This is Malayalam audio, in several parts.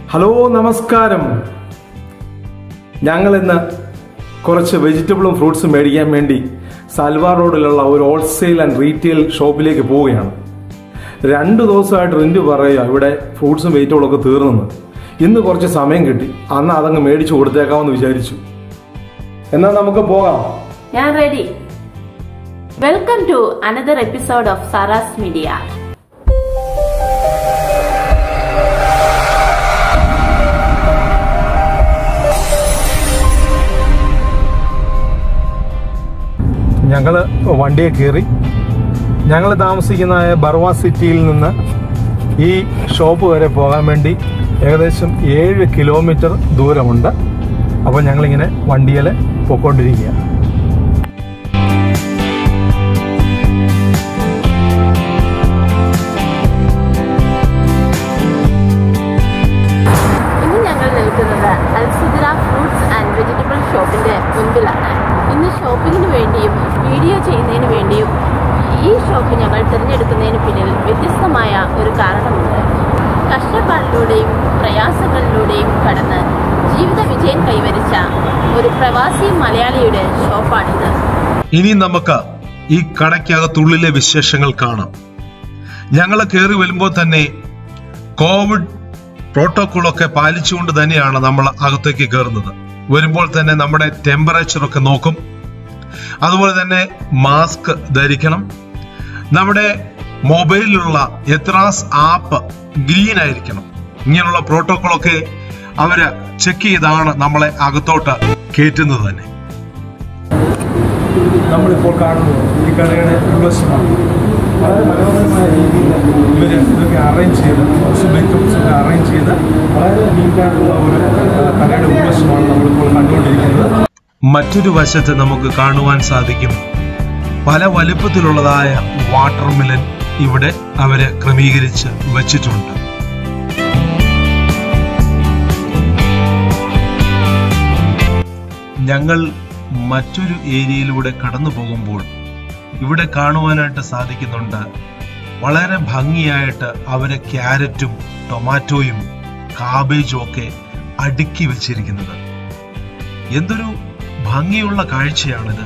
ഹലോ നമസ്കാരം ഞങ്ങൾ ഇന്ന് കുറച്ച് വെജിറ്റബിളും ഫ്രൂട്ട്സും മേടിക്കാൻ വേണ്ടി സൽവാർ റോഡിലുള്ള ഒരു ഹോൾസെയിൽ ആൻഡ് റീറ്റെയിൽ ഷോപ്പിലേക്ക് പോവുകയാണ് രണ്ട് ദിവസമായിട്ട് റിന്റ് പറയുക ഇവിടെ ഫ്രൂട്ട്സും വെജിറ്റബിളും ഒക്കെ തീർന്നെന്ന് ഇന്ന് കുറച്ച് സമയം കിട്ടി അന്ന് അതങ്ങ് മേടിച്ചു കൊടുത്തേക്കാമെന്ന് വിചാരിച്ചു എന്നാൽ നമുക്ക് പോകാം ഞാൻ ready welcome to another episode of Sara's media ഞങ്ങൾ വണ്ടിയെ കയറി ഞങ്ങൾ താമസിക്കുന്ന ബർവ സിറ്റിയിൽ നിന്ന് ഈ ഷോപ്പ് വരെ പോകാൻ വേണ്ടി ഏകദേശം ഏഴ് കിലോമീറ്റർ ദൂരമുണ്ട് അപ്പോൾ ഞങ്ങളിങ്ങനെ വണ്ടിയിൽ പോയിക്കൊണ്ടിരിക്കുക ഇന്ന് ഞങ്ങൾ നിൽക്കുന്നത് അൽസുദ്ര ഫ്രൂട്ട്സ് ആൻഡ് വെജിറ്റബിൾ ഷോപ്പിന്റെ മുൻപിലാണ് ഇന്ന് ഷോപ്പിങ്ങിന് വേണ്ടിയും വീഡിയോ ചെയ്യുന്നതിന് വേണ്ടിയും ഈ ഷോപ്പ് ഞങ്ങൾ തിരഞ്ഞെടുക്കുന്നതിന് പിന്നിൽ വ്യത്യസ്തമായ ഒരു കാരണമുണ്ട് കഷ്ടപ്പാടിലൂടെയും പ്രയാസങ്ങളിലൂടെയും കടന്ന് ജീവിത വിജയം കൈവരിച്ച ഒരു പ്രവാസി മലയാളിയുടെ ഷോപ്പാണിത് ഇനി നമുക്ക് ഈ കടയ്ക്കകത്തുള്ളിലെ വിശേഷങ്ങൾ കാണാം ഞങ്ങൾ കയറി വരുമ്പോൾ തന്നെ കോവിഡ് പ്രോട്ടോകോൾ ഒക്കെ പാലിച്ചുകൊണ്ട് തന്നെയാണ് നമ്മൾ അകത്തേക്ക് കയറുന്നത് വരുമ്പോൾ തന്നെ നമ്മുടെ ടെമ്പറേച്ചർ ഒക്കെ നോക്കും അതുപോലെ തന്നെ മാസ്ക് ധരിക്കണം നമ്മുടെ മൊബൈലിലുള്ള എത്രാസ് ആപ്പ് ഗ്രീൻ ആയിരിക്കണം ഇങ്ങനെയുള്ള പ്രോട്ടോകോൾ ഒക്കെ അവര് ചെക്ക് ചെയ്താണ് നമ്മളെ അകത്തോട്ട് കയറ്റുന്നത് തന്നെ നമ്മളിപ്പോൾ കാണുന്നത് ഈ കടയുടെ ഉൾവശമാണ് വളരെ മനോഹരമായ രീതിയിൽ ഇവർ ഇതൊക്കെ അറേഞ്ച് ചെയ്ത് ബെഞ്ചും ഒക്കെ അറേഞ്ച് ചെയ്ത് വളരെ നീറ്റായിട്ടുള്ള ഒരു ആ, കടയുടെ ഉൾവശമാണ് നമ്മളിപ്പോൾ കണ്ടുകൊണ്ടിരിക്കുന്നത് മറ്റൊരു വശത്ത് നമുക്ക് കാണുവാൻ സാധിക്കും പല വലുപ്പത്തിലുള്ളതായ വാട്ടർ മിലൻ ഇവിടെ അവര് ക്രമീകരിച്ച് വച്ചിട്ടുണ്ട് ഞങ്ങൾ മറ്റൊരു ഏരിയയിലൂടെ കടന്നു പോകുമ്പോൾ ഇവിടെ കാണുവാനായിട്ട് സാധിക്കുന്നുണ്ട് വളരെ ഭംഗിയായിട്ട് അവര് ക്യാരറ്റും ടൊമാറ്റോയും കാബേജും ഒക്കെ അടുക്കി വെച്ചിരിക്കുന്നത് എന്തൊരു ഭംഗിയുള്ള കാഴ്ചയാണിത്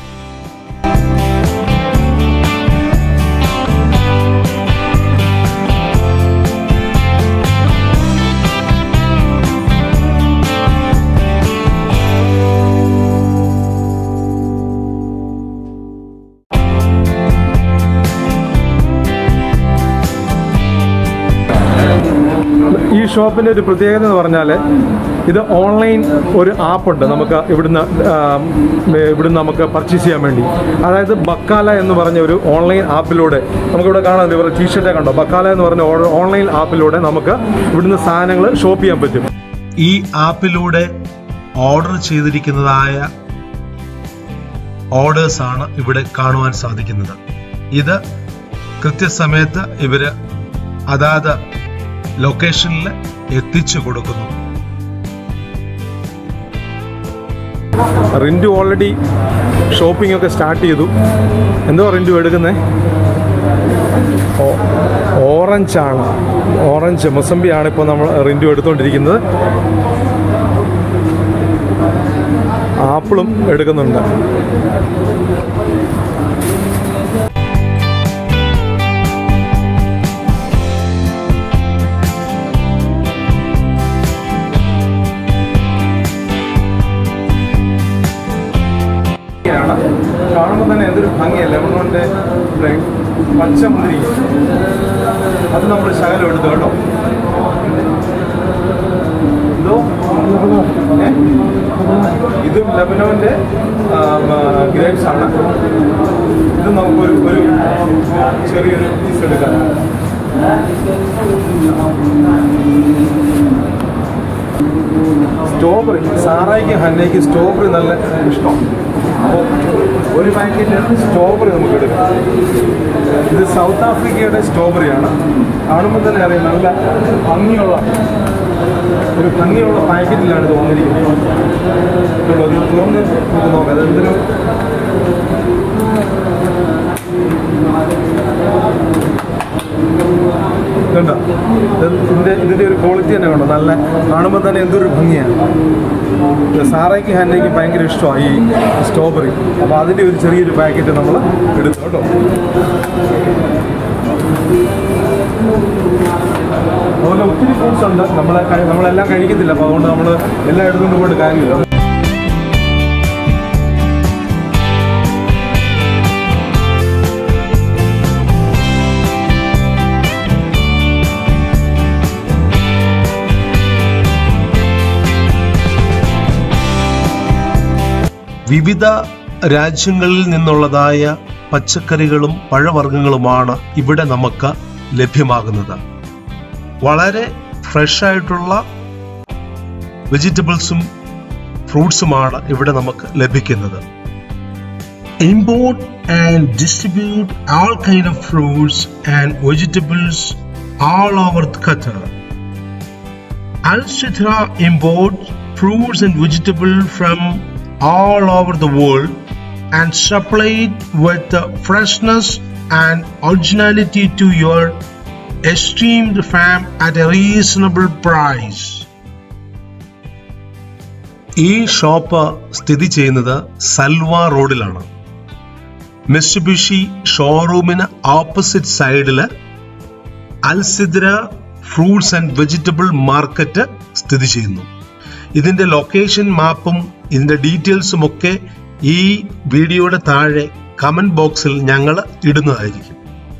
ഈ ഷോപ്പിന്റെ ഒരു പ്രത്യേകത എന്ന് പറഞ്ഞാൽ ഇത് ഓൺലൈൻ ഒരു ആപ്പുണ്ട് നമുക്ക് ഇവിടുന്ന് ആ, ഇവിടുന്ന് നമുക്ക് പർച്ചേസ് ചെയ്യാൻ വേണ്ടി അതായത് ബക്കാല എന്ന് പറഞ്ഞ ഒരു ഓൺലൈൻ ആപ്പിലൂടെ നമുക്കിവിടെ കാണാം ഇവരുടെ ടീഷർട്ടേ കണ്ടോ ബക്കാല എന്ന് പറഞ്ഞ ഓ- ഓൺലൈൻ ആപ്പിലൂടെ നമുക്ക് ഇവിടുന്ന് സാധനങ്ങൾ ഷോപ്പ് ചെയ്യാൻ പറ്റും ഈ ആപ്പിലൂടെ ഓർഡർ ചെയ്തിരിക്കുന്നതായ ഓർഡേഴ്സ് ആണ് ഇവിടെ കാണുവാൻ സാധിക്കുന്നത് ഇത് കൃത്യസമയത്ത് ഇവര് അതാത് ലൊക്കേഷനിൽ എത്തിച്ചു കൊടുക്കുന്നു റിൻറ്റു ഓൾറെഡി ഷോപ്പിംഗ് ഒക്കെ സ്റ്റാർട്ട് ചെയ്തു എന്തോ റിൻറ്റു എടുക്കുന്നേ ഓറഞ്ച് ആണ് ഓറഞ്ച് മൊസംബിയാണ് ഇപ്പോൾ നമ്മൾ റിൻറ്റു എടുത്തുകൊണ്ടിരിക്കുന്നത് ആപ്പിളും എടുക്കുന്നുണ്ട് കാണുമ്പോൾ തന്നെ എന്തൊരു ഭംഗിയല്ല ലെമൺ പച്ച മുന്തിരി അത് നമ്മൾ ശകലം എടുത്തു കേട്ടോ എന്തോ ഏ? ഇതും ലബനോന്റെ ഗ്രേപ്സ് ആണ് ഇത് നമുക്കൊരു ഒരു ചെറിയൊരു പീസ് എടുക്കാം സ്ട്രോബെറി സാറായിക്ക് ഹന്നയ്ക്ക് സ്ട്രോബെറി നല്ല ഇഷ്ടം അപ്പോൾ ഒരു പാക്കറ്റ് സ്ട്രോബെറി നമുക്ക് എടുക്കാം ഇത് സൗത്ത് ആഫ്രിക്കയുടെ സ്ട്രോബെറിയാണ് കാണുമ്പോൾ തന്നെ അറിയാം നല്ല ഭംഗിയുള്ള ഒരു ഭംഗിയുള്ള പാക്കറ്റിലാണ് ഇത് വന്നിരിക്കുന്നത് കണ്ടോ, ഇത് തുറന്ന് നമുക്ക് നോക്കാം അതെന്തിനും കണ്ടോ ഇത് ഇതിൻ്റെ ഇതിൻ്റെ ഒരു ക്വാളിറ്റി തന്നെ കണ്ടോ നല്ല കാണുമ്പോൾ തന്നെ എന്തൊരു ഭംഗിയാണ് ഇത് സാറയ്ക്ക് ഹാൻഡയ്ക്ക് ഭയങ്കര ഇഷ്ടമാണ് ഈ സ്ട്രോബെറി അപ്പോൾ അതിൻ്റെ ഒരു ചെറിയൊരു പാക്കറ്റ് നമ്മൾ എടുത്തു കേട്ടോ അതുപോലെ ഒത്തിരി ഫ്രൂട്ട്സ് ഉണ്ട് നമ്മളെ കഴി- നമ്മളെല്ലാം കഴിക്കത്തില്ല അപ്പോൾ അതുകൊണ്ട് നമ്മൾ എല്ലാം എടുത്തുകൊണ്ട് പോയിട്ട് കാര്യമില്ല വിവിധ രാജ്യങ്ങളിൽ നിന്നുള്ളതായ പച്ചക്കറികളും പഴവർഗ്ഗങ്ങളുമാണ് ഇവിടെ നമുക്ക് ലഭ്യമാകുന്നത് വളരെ ഫ്രഷ് ആയിട്ടുള്ള വെജിറ്റബിൾസും ഫ്രൂട്ട്സുമാണ് ഇവിടെ നമുക്ക് ലഭിക്കുന്നത് import and distribute all kind of fruits and vegetables all over Qatar Al Sitra imports fruits and vegetables from all over the world and supply it with the freshness and originality to your esteemed farm at a reasonable price. ഈ ഷോപ്പ് സ്ഥിതി ചെയ്യുന്നത് സൽവ റോഡിലാണ് മിസ്റ്റുബിഷി ഷോറൂമിന് ഓപ്പോസിറ്റ് സൈഡില് Al Sitra fruits and vegetable market സ്ഥിതി ചെയ്യുന്നു ഇതിന്റെ ലൊക്കേഷൻ മാപ്പും ഇതിന്റെ ഡീറ്റെയിൽസും ഒക്കെ ഈ വീഡിയോയുടെ താഴെ കമന്റ് ബോക്സിൽ ഞങ്ങൾ ഇടുന്നതായിരിക്കും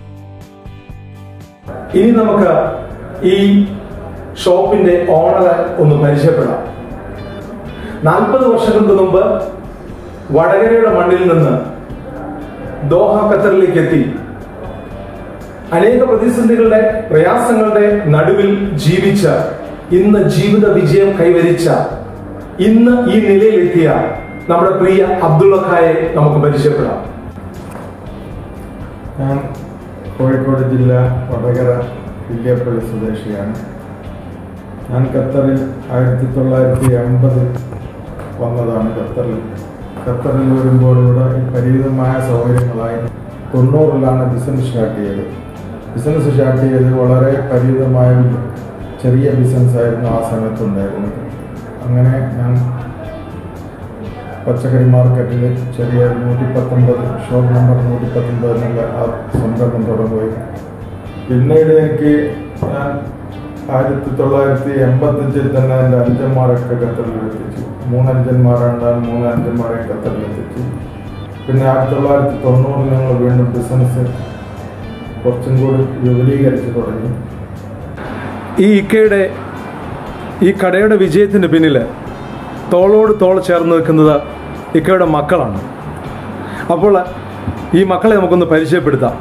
ഇനി നമുക്ക് ഈ ഷോപ്പിന്റെ ഓണറെ ഒന്ന് പരിചയപ്പെടാം നാൽപ്പത് വർഷങ്ങൾക്ക് മുമ്പ് വടകരയുടെ മണ്ണിൽ നിന്ന് ദോഹ ഖത്തറിലേക്ക് എത്തി അനേക പ്രതിസന്ധികളുടെ പ്രയാസങ്ങളുടെ നടുവിൽ ജീവിച്ച ഇന്ന് ജീവിത വിജയം കൈവരിച്ച ഇന്ന് ഈ നിലയിലെത്തിയ നമ്മുടെ പ്രിയ അബ്ദുള്ള ഖായെ നമുക്ക് പരിചയപ്പെടാം ഞാൻ കോഴിക്കോട് ജില്ല വടകര വില്യപ്പള്ളി സ്വദേശിയാണ് ഞാൻ ഖത്തറിൽ ആയിരത്തി തൊള്ളായിരത്തി എൺപത് വന്നതാണ് ഖത്തറിൽ ഖത്തറിൽ വരുമ്പോൾ ഇവിടെ പരിമിതമായ സൗകര്യങ്ങളായി തൊണ്ണൂറിലാണ് ബിസിനസ് സ്റ്റാർട്ട് ചെയ്തത് ബിസിനസ് സ്റ്റാർട്ട് ചെയ്ത് വളരെ പരിമിതമായ ഒരു ചെറിയ ബിസിനസ് ആയിരുന്നു ആ സമയത്തുണ്ടായിരുന്നത് അങ്ങനെ ഞാൻ പച്ചക്കറി മാർക്കറ്റിൽ ചെറിയ നൂറ്റി പത്തൊമ്പത് ഷോപ്പ് നമ്പർ നൂറ്റി പത്തൊമ്പത് എന്നുള്ള ആ സംരംഭം തുടങ്ങുകയും പിന്നീട് എനിക്ക് ഞാൻ ആയിരത്തി തൊള്ളായിരത്തി എൺപത്തഞ്ചിൽ തന്നെ എൻ്റെ അഞ്ചന്മാരൊക്കെ ഖത്തറിൽ എത്തിച്ചു മൂന്നഞ്ചന്മാരാണ് മൂന്ന് അഞ്ചന്മാരെ ഖത്തറിൽ എത്തിച്ചു പിന്നെ ആയിരത്തി തൊള്ളായിരത്തി തൊണ്ണൂറിൽ ഞങ്ങൾ വീണ്ടും ബിസിനസ് കുറച്ചും കൂടി വിപുലീകരിച്ച് തുടങ്ങി ഈ ഇക്കയുടെ ഈ കടയുടെ വിജയത്തിന്റെ പിന്നിൽ തോളോട് തോൾ ചേർന്ന് നിൽക്കുന്നത് ഇക്കയുടെ മക്കളാണ് അപ്പോൾ ഈ മക്കളെ നമുക്കൊന്ന് പരിചയപ്പെടുത്താം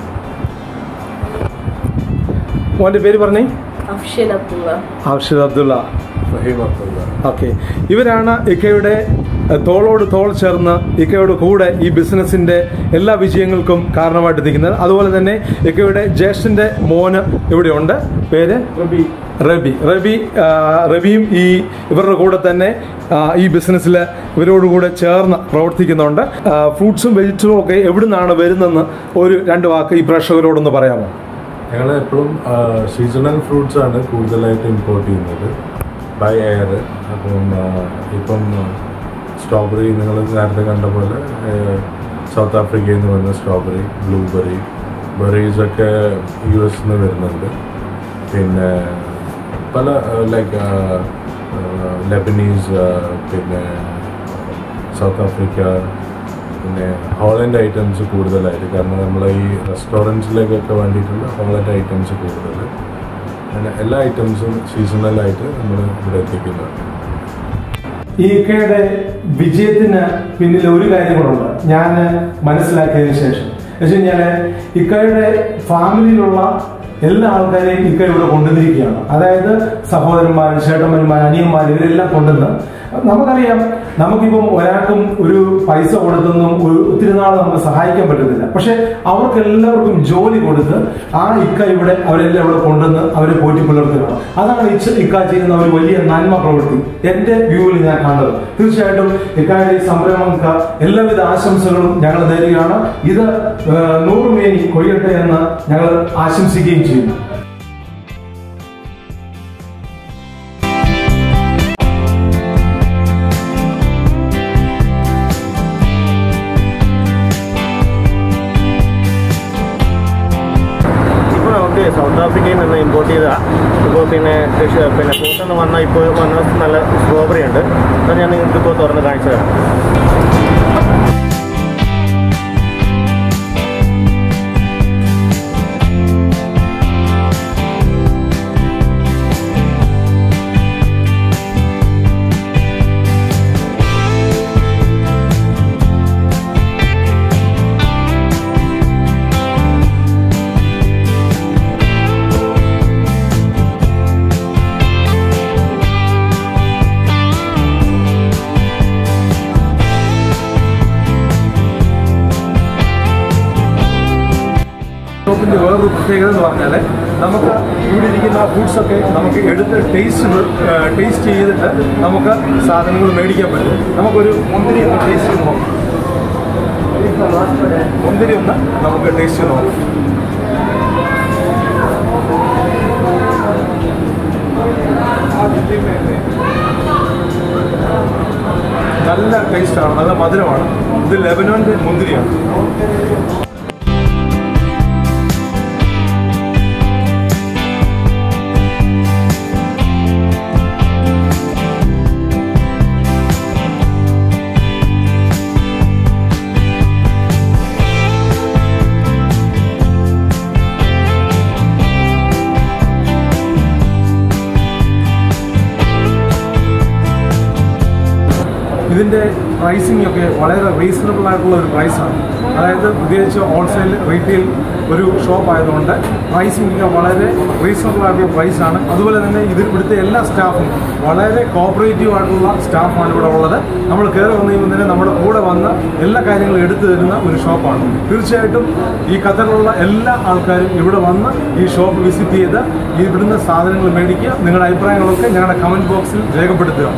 മോന്റെ പേര് പറഞ്ഞേ അഫ്ഷൻ അബ്ദുള്ള അർഷദ് അബ്ദുള്ള ഫഹീം അബ്ദുള്ള ഓക്കെ ഇവരാണ് ഇക്കയുടെ എഹ്, തോളോട് തോൾ ചേർന്ന് ഇക്കയുടെ കൂടെ ഈ ബിസിനസിന്റെ എല്ലാ വിജയങ്ങൾക്കും കാരണമായിട്ട് നിൽക്കുന്നത് അതുപോലെ തന്നെ ഇക്കയുടെ ജ്യേഷ്ഠന്റെ മോന് ഇവിടെയുണ്ട് പേര് റബി റബി റബി ആ, റബിയും ഈ ഇവരുടെ കൂടെ തന്നെ ആ, ഈ ബിസിനസ്സിൽ ഇവരോടുകൂടെ ചേർന്ന് പ്രവർത്തിക്കുന്നുണ്ട് ആ, ഫ്രൂട്ട്സും വെജിറ്റബിളും ഒക്കെ എവിടെ നിന്നാണ് വരുന്നതെന്ന് ഒരു രണ്ട് വാക്ക് ഈ പ്രേക്ഷകരോടൊന്ന് പറയാമോ ഞങ്ങൾ എപ്പോഴും സീസണൽ ഫ്രൂട്ട്സ് ആണ് കൂടുതലായിട്ട് ഇമ്പോർട്ട് ചെയ്യുന്നത് ബൈ എയർ അപ്പം ആ, ഇപ്പം സ്ട്രോബെറി നിങ്ങൾ നേരത്തെ കണ്ട പോലെ സൗത്ത് ആഫ്രിക്കയിൽ നിന്ന് വന്ന സ്ട്രോബെറി ബ്ലൂബെറി ബെറീസ് ഒക്കെ യു എസ് നിന്ന് വരുന്നുണ്ട് പിന്നെ പല ലൈക്ക് ലെബനീസ് പിന്നെ സൗത്ത് ആഫ്രിക്ക പിന്നെ ഹോളൻഡ് ഐറ്റംസ് കൂടുതലായിട്ട് കാരണം നമ്മൾ ഈ റെസ്റ്റോറൻറ്റ്സിലേക്കൊക്കെ വേണ്ടിയിട്ടുള്ള ഹോളൻഡ് ഐറ്റംസ് കൂടുതൽ അങ്ങനെ എല്ലാ ഐറ്റംസും സീസണലായിട്ട് നമ്മൾ ഇവിടെ എത്തിക്കുന്നുണ്ട് ഈ ഇക്കയുടെ വിജയത്തിന് പിന്നിൽ ഒരു കാര്യം കൂടെ ഞാൻ മനസ്സിലാക്കിയതിനു ശേഷം എന്ന് വെച്ച് കഴിഞ്ഞാല് ഇക്കയുടെ ഫാമിലിയിലുള്ള എല്ലാ ആൾക്കാരെയും ഇക്ക ഇവിടെ കൊണ്ടുവന്നിരിക്കുകയാണ് അതായത് സഹോദരന്മാർ ചേട്ടന്മാർ അനിയന്മാർ ഇവരെല്ലാം കൊണ്ടുവന്ന് നമുക്കറിയാം നമുക്കിപ്പം ഒരാൾക്കും ഒരു പൈസ കൊടുത്തൊന്നും ഒരു ഒത്തിരി നാൾ നമുക്ക് സഹായിക്കാൻ പറ്റുന്നില്ല പക്ഷെ അവർക്ക് എല്ലാവർക്കും ജോലി കൊടുത്ത് ആ ഇക്ക ഇവിടെ അവരെല്ലാം ഇവിടെ കൊണ്ടുവന്ന് അവരെ പോറ്റി പുലർത്തുകയാണ് അതാണ് ഇച്ച ഇക്ക ചെയ്യുന്ന ഒരു വലിയ നന്മ പ്രവൃത്തി എന്റെ വ്യൂവിൽ ഞാൻ കണ്ടത് തീർച്ചയായിട്ടും ഇക്കായുടെ ഈ സംരംഭങ്ങൾക്ക് എല്ലാവിധ ആശംസകളും ഞങ്ങൾ നേരുകയാണ് ഇത് ഏഹ്, നൂറുമേനി കൊയ്യട്ടെ എന്ന് ഞങ്ങൾ ആശംസിക്കുകയും ചെയ്യുന്നു നിന്ന് ഇമ്പോർട്ട് ചെയ്തതാണ് ഇപ്പോൾ പിന്നെ കൃഷി പിന്നെ കൂട്ടുനിന്ന് വന്ന ഇപ്പോൾ വന്ന നല്ല സ്ട്രോബെറി ഉണ്ട് അത് ഞാൻ നിങ്ങൾക്ക് ഇപ്പോൾ തുറന്ന് കാണിച്ചു തരാം ഷോപ്പിന്റെ വേറൊരു പ്രത്യേകത എന്ന് പറഞ്ഞാൽ നമുക്ക് ഇവിടെ ഇരിക്കുന്ന ഫുഡ്സ് ഒക്കെ നമുക്ക് എടുത്ത് ടേസ്റ്റ് ടേസ്റ്റ് ചെയ്തിട്ട് നമുക്ക് സാധനങ്ങൾ മേടിക്കാൻ പറ്റും നമുക്കൊരു മുന്തിരി ഒന്ന് ടേസ്റ്റ് ചെയ്ത് നോക്കാം മുന്തിരി ഒന്ന് നമുക്ക് ടേസ്റ്റ് ചെയ്ത് നോക്കാം നല്ല ടേസ്റ്റാണ് നല്ല മധുരമാണ് ഇത് ലെബനോന്റെ മുന്തിരിയാണ് ഇതിൻ്റെ പ്രൈസിംഗ് ഒക്കെ വളരെ റീസണബിൾ ആയിട്ടുള്ള ഒരു പ്രൈസാണ് അതായത് പ്രത്യേകിച്ച് ഹോൾസെയിൽ റീറ്റെയിൽ ഒരു ഷോപ്പ് ആയതുകൊണ്ട് പ്രൈസിംഗ് ഒക്കെ വളരെ റീസണബിൾ ആയിട്ടുള്ള പ്രൈസാണ് അതുപോലെ തന്നെ ഇത് ഇവിടുത്തെ എല്ലാ സ്റ്റാഫും വളരെ കോപ്പറേറ്റീവ് ആയിട്ടുള്ള സ്റ്റാഫാണ് ഇവിടെ ഉള്ളത് നമ്മൾ കയറി വന്നു കഴിയുമ്പോൾ തന്നെ നമ്മുടെ കൂടെ വന്ന് എല്ലാ കാര്യങ്ങളും എടുത്തു തരുന്ന ഒരു ഷോപ്പാണ് തീർച്ചയായിട്ടും ഈ ഖത്തറിലുള്ള എല്ലാ ആൾക്കാരും ഇവിടെ വന്ന് ഈ ഷോപ്പ് വിസിറ്റ് ചെയ്ത് ഇവിടുന്ന് സാധനങ്ങൾ മേടിക്കുക നിങ്ങളുടെ അഭിപ്രായങ്ങളൊക്കെ ഞങ്ങളുടെ കമൻറ്റ് ബോക്സിൽ രേഖപ്പെടുത്തുക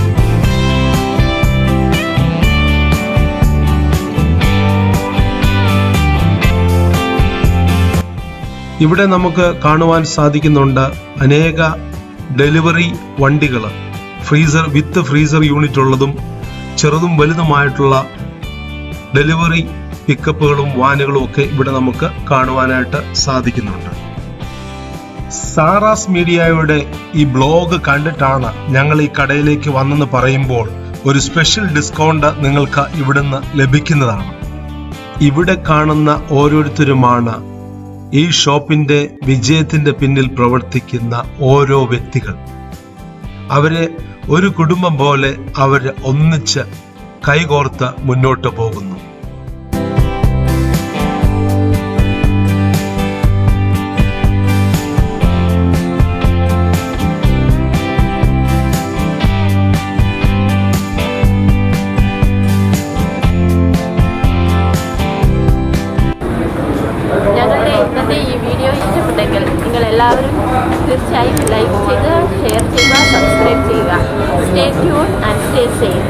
ഇവിടെ നമുക്ക് കാണുവാൻ സാധിക്കുന്നുണ്ട് അനേക ഡെലിവറി വണ്ടികൾ ഫ്രീസർ വിത്ത് ഫ്രീസർ യൂണിറ്റ് ഉള്ളതും ചെറുതും വലുതുമായിട്ടുള്ള ഡെലിവറി പിക്കപ്പുകളും വാനുകളും ഒക്കെ ഇവിടെ നമുക്ക് കാണുവാനായിട്ട് സാധിക്കുന്നുണ്ട് സാറാസ് മീഡിയയുടെ ഈ ബ്ലോഗ് കണ്ടിട്ടാണ് ഞങ്ങൾ ഈ കടയിലേക്ക് വന്നെന്ന് പറയുമ്പോൾ ഒരു സ്പെഷ്യൽ ഡിസ്കൗണ്ട് നിങ്ങൾക്ക് ഇവിടുന്ന് ലഭിക്കുന്നതാണ് ഇവിടെ കാണുന്ന ഓരോരുത്തരുമാണ് ഈ ഷോപ്പിന്റെ വിജയത്തിന്റെ പിന്നിൽ പ്രവർത്തിക്കുന്ന ഓരോ വ്യക്തികൾ അവരെ ഒരു കുടുംബം പോലെ അവർ ഒന്നിച്ച് കൈകോർത്ത് മുന്നോട്ട് പോകുന്നു ഞങ്ങളുടെ ഇന്നത്തെ ഈ വീഡിയോ ഇഷ്ടപ്പെട്ടെങ്കിൽ നിങ്ങൾ എല്ലാവരും തീർച്ചയായും ലൈക്ക് ചെയ്യുക ഷെയർ ചെയ്യുക സബ്സ്ക്രൈബ് ചെയ്യുക stay tune and stay safe